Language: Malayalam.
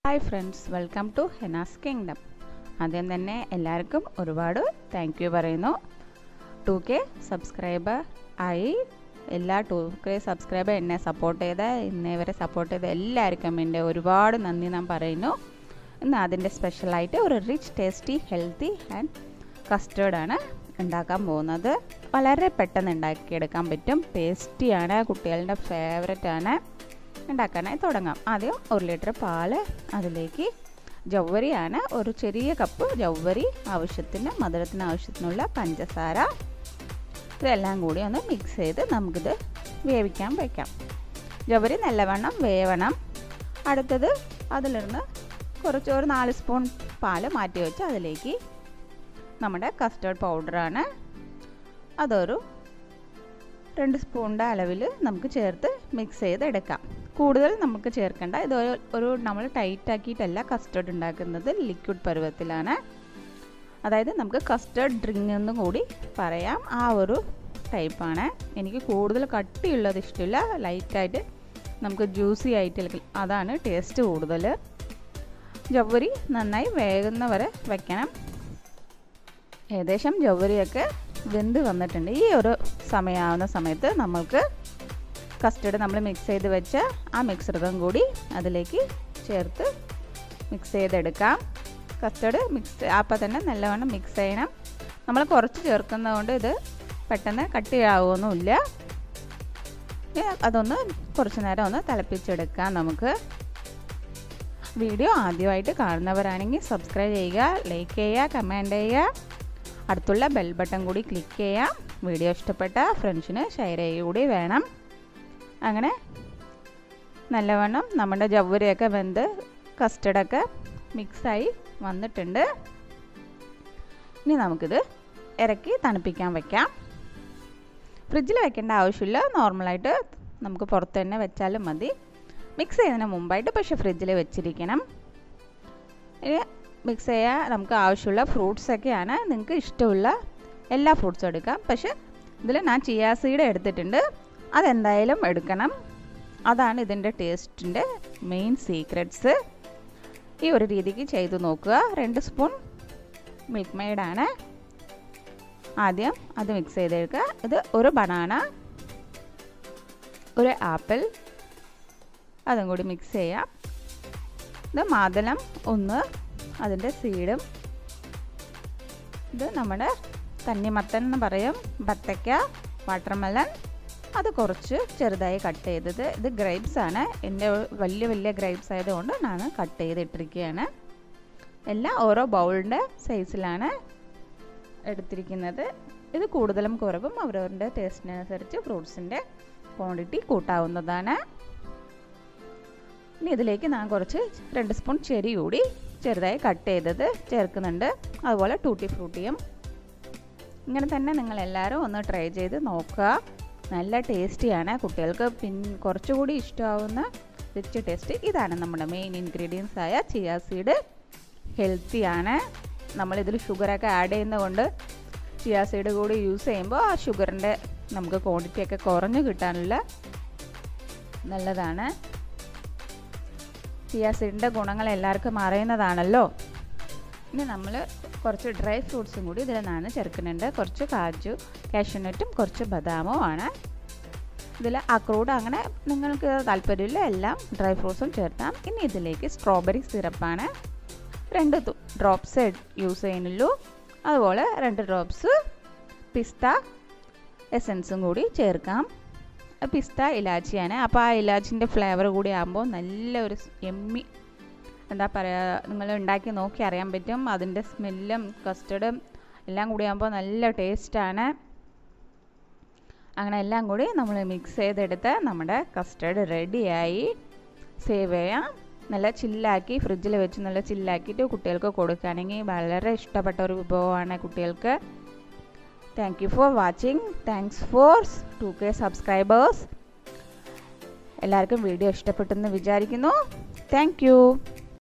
hi friends welcome to Hena's kingdom ആദ്യം തന്നെ എല്ലാവർക്കും ഒരുപാട് താങ്ക് യു പറയുന്നു ടു കെ സബ്സ്ക്രൈബർ ആയി എല്ലാ ടു കെ സബ്സ്ക്രൈബർ എന്നെ സപ്പോർട്ട് ചെയ്ത ഇന്നേ വരെ സപ്പോർട്ട് ചെയ്ത എല്ലാവർക്കും എൻ്റെ ഒരുപാട് നന്ദി ഞാൻ പറയുന്നു ഇന്ന് അതിൻ്റെ സ്പെഷ്യലായിട്ട് ഒരു റിച്ച് ടേസ്റ്റി ഹെൽത്തി ആൻഡ് കസ്റ്റേർഡാണ് ഉണ്ടാക്കാൻ പോകുന്നത് വളരെ പെട്ടെന്ന് ഉണ്ടാക്കിയെടുക്കാൻ പറ്റും ടേസ്റ്റിയാണ് കുട്ടികളുടെ ഫേവററ്റ് ആണ് ഉണ്ടാക്കാനായി തുടങ്ങാം ആദ്യം ഒരു ലിറ്റർ പാല് അതിലേക്ക് ജൗവരിയാണ് ഒരു ചെറിയ കപ്പ് ജൗവരി ആവശ്യത്തിന് മധുരത്തിന് ആവശ്യത്തിനുള്ള പഞ്ചസാര ഇതെല്ലാം കൂടി ഒന്ന് മിക്സ് ചെയ്ത് നമുക്കിത് വേവിക്കാൻ വയ്ക്കാം ജൗവരി നല്ലവണ്ണം വേവണം അടുത്തത് അതിലിരുന്ന് കുറച്ച് ഒരു നാല് സ്പൂൺ പാല് മാറ്റി വെച്ച് അതിലേക്ക് നമ്മുടെ കസ്റ്റേർഡ് പൗഡറാണ് അതൊരു രണ്ട് സ്പൂണിൻ്റെ അളവിൽ നമുക്ക് ചേർത്ത് മിക്സ് ചെയ്ത് എടുക്കാം കൂടുതൽ നമുക്ക് ചേർക്കേണ്ട ഇത് ഒരു നമ്മൾ ടൈറ്റ് ആക്കിയിട്ടല്ല കസ്റ്റേർഡ് ഉണ്ടാക്കുന്നത് ലിക്വിഡ് പരുവത്തിലാണ് അതായത് നമുക്ക് കസ്റ്റേർഡ് ഡ്രിങ്ക് എന്നും കൂടി പറയാം ആ ഒരു ടൈപ്പാണ് എനിക്ക് കൂടുതൽ കട്ടിയുള്ളത് ഇഷ്ടമില്ല ലൈറ്റായിട്ട് നമുക്ക് ജ്യൂസി ആയിട്ട് അതാണ് ടേസ്റ്റ് കൂടുതൽ ജവ്വരി നന്നായി വേകുന്ന വരെ വെക്കണം ഏകദേശം ജവ്വരിയൊക്കെ വെന്ത് വന്നിട്ടുണ്ട് ഈ ഒരു സമയമാവുന്ന സമയത്ത് നമ്മൾക്ക് കസ്റ്റർഡ് നമ്മൾ മിക്സ് ചെയ്ത് വെച്ച ആ മിക്സറും കൂടി അതിലേക്ക് ചേർത്ത് മിക്സ് ചെയ്തെടുക്കാം കസ്റ്റർഡ് മിക്സ് അപ്പം തന്നെ നല്ലവണ്ണം മിക്സ് ചെയ്യണം നമ്മൾ കുറച്ച് ചേർക്കുന്നതുകൊണ്ട് ഇത് പെട്ടെന്ന് കട്ടിയാവുമൊന്നുമില്ല അതൊന്ന് കുറച്ച് നേരം ഒന്ന് തിളപ്പിച്ചെടുക്കാം നമുക്ക് വീഡിയോ ആദ്യമായിട്ട് കാണുന്നവരാണെങ്കിൽ സബ്സ്ക്രൈബ് ചെയ്യുക ലൈക്ക് ചെയ്യുക കമൻറ്റ് ചെയ്യുക അടുത്തുള്ള ബെൽ ബട്ടൺ കൂടി ക്ലിക്ക് ചെയ്യാം വീഡിയോ ഇഷ്ടപ്പെട്ട ഫ്രണ്ട്സിന് ഷെയർ ചെയ്യുക കൂടി വേണം അങ്ങനെ നല്ലവണ്ണം നമ്മുടെ ജവ്വരിയൊക്കെ വെന്ത് കസ്റ്റർഡൊക്കെ മിക്സായി വന്നിട്ടുണ്ട് ഇനി നമുക്കിത് ഇറക്കി തണുപ്പിക്കാൻ വയ്ക്കാം ഫ്രിഡ്ജിൽ വെക്കേണ്ട ആവശ്യമില്ല നോർമലായിട്ട് നമുക്ക് പുറത്ത് തന്നെ വെച്ചാലും മതി മിക്സ് ചെയ്യുന്നതിന് മുമ്പായിട്ട് പക്ഷേ ഫ്രിഡ്ജിൽ വെച്ചിരിക്കണം ഇനി മിക്സ് ചെയ്യാൻ നമുക്ക് ആവശ്യമുള്ള ഫ്രൂട്ട്സൊക്കെയാണ് നിങ്ങൾക്ക് ഇഷ്ടമുള്ള എല്ലാ ഫ്രൂട്ട്സും എടുക്കാം പക്ഷേ ഇതിൽ ഞാൻ ചിയാ സീഡ് എടുത്തിട്ടുണ്ട് അതെന്തായാലും എടുക്കണം അതാണ് ഇതിൻ്റെ ടേസ്റ്റിൻ്റെ മെയിൻ സീക്രട്സ് ഈ ഒരു രീതിക്ക് ചെയ്തു നോക്കുക രണ്ട് സ്പൂൺ മിൽക്ക് മെയ്ഡാണ് ആദ്യം അത് മിക്സ് ചെയ്തെടുക്കുക ഇത് ഒരു ബനാന ഒരു ആപ്പിൾ അതും കൂടി മിക്സ് ചെയ്യാം ഇത് മാതളം ഒന്ന് അതിൻ്റെ സീഡും ഇത് നമ്മുടെ തണ്ണിമത്തൻ എന്ന് പറയും ബത്തയ്ക്ക വാട്ടർമെലൺ അത് കുറച്ച് ചെറുതായി കട്ട് ചെയ്തത് ഇത് ഗ്രേപ്സ് ആണ് എൻ്റെ വലിയ വലിയ ഗ്രേപ്സ് ആയതുകൊണ്ട് ഞാൻ കട്ട് ചെയ്തിട്ടിരിക്കുകയാണ് എല്ലാം ഓരോ ബൗളിൻ്റെ സൈസിലാണ് എടുത്തിരിക്കുന്നത് ഇത് കൂടുതലും കുറവും അവരവരുടെ ടേസ്റ്റിനനുസരിച്ച് ഫ്രൂട്ട്സിൻ്റെ ക്വാണ്ടിറ്റി കൂട്ടാവുന്നതാണ് ഇനി ഇതിലേക്ക് ഞാൻ കുറച്ച് രണ്ട് സ്പൂൺ ചെരി കൂടി ചെറുതായി കട്ട് ചെയ്തത് ചേർക്കുന്നുണ്ട് അതുപോലെ ടൂട്ടി ഫ്രൂട്ടിയും ഇങ്ങനെ തന്നെ നിങ്ങൾ എല്ലാവരും ഒന്ന് ട്രൈ ചെയ്ത് നോക്കുക നല്ല ടേസ്റ്റിയാണ് കുട്ടികൾക്ക് പിൻ കുറച്ചുകൂടി ഇഷ്ടമാവുന്ന റിച്ച് ടേസ്റ്റ് ഇതാണ് നമ്മുടെ മെയിൻ ഇൻഗ്രീഡിയൻസ് ആയ ചിയ സീഡ് ഹെൽത്തിയാണ് നമ്മളിതിൽ ഷുഗറൊക്കെ ആഡ് ചെയ്യുന്നതുകൊണ്ട് ചിയ സീഡ് കൂടി യൂസ് ചെയ്യുമ്പോൾ ആ ഷുഗറിൻ്റെ നമുക്ക് ക്വാണ്ടിറ്റി ഒക്കെ കുറഞ്ഞു കിട്ടാനുള്ള നല്ലതാണ് ചിയ സീഡിൻ്റെ ഗുണങ്ങൾ എല്ലാവർക്കും അറിയുന്നതാണല്ലോ ഇനി നമ്മൾ കുറച്ച് ഡ്രൈ ഫ്രൂട്ട്സും കൂടി ഇതിൽ നിന്നാണ് ചേർക്കുന്നുണ്ട് കുറച്ച് കാജു കാഷ്യൂനട്ടും കുറച്ച് ബദാമും ആണ് ഇതിൽ അക്രൂഡ് അങ്ങനെ നിങ്ങൾക്ക് താല്പര്യമില്ല എല്ലാം ഡ്രൈ ഫ്രൂട്ട്സും ചേർത്താം ഇനി ഇതിലേക്ക് സ്ട്രോബെറി സിറപ്പാണ് രണ്ട് ഡ്രോപ്സ് യൂസ് ചെയ്യുന്നുള്ളൂ അതുപോലെ രണ്ട് ഡ്രോപ്സ് പിസ്ത എസൻസും കൂടി ചേർക്കാം പിസ്ത ഇലാച്ചിയാണ് അപ്പോൾ ആ ഇലാച്ചിൻ്റെ ഫ്ലേവർ കൂടി ആകുമ്പോൾ നല്ല ഒരു എമ്മി എന്താ പറയുക നിങ്ങൾ ഉണ്ടാക്കി നോക്കി അറിയാൻ പറ്റും അതിൻ്റെ സ്മെല്ലും കസ്റ്റർഡും എല്ലാം കൂടി ആകുമ്പോൾ നല്ല ടേസ്റ്റാണ് അങ്ങനെ എല്ലാം കൂടി നമ്മൾ മിക്സ് ചെയ്തെടുത്ത് നമ്മുടെ കസ്റ്റർഡ് റെഡിയായി സേവ് ചെയ്യാം നല്ല ചില്ലാക്കി ഫ്രിഡ്ജിൽ വെച്ച് നല്ല ചില്ലാക്കിയിട്ട് കുട്ടികൾക്ക് കൊടുക്കുകയാണെങ്കിൽ വളരെ ഇഷ്ടപ്പെട്ട ഒരു വിഭവമാണ് കുട്ടികൾക്ക് thank you for watching thanks for two K subscribers എല്ലാവർക്കും വീഡിയോ ഇഷ്ടപ്പെട്ടെന്ന് വിചാരിക്കുന്നു താങ്ക്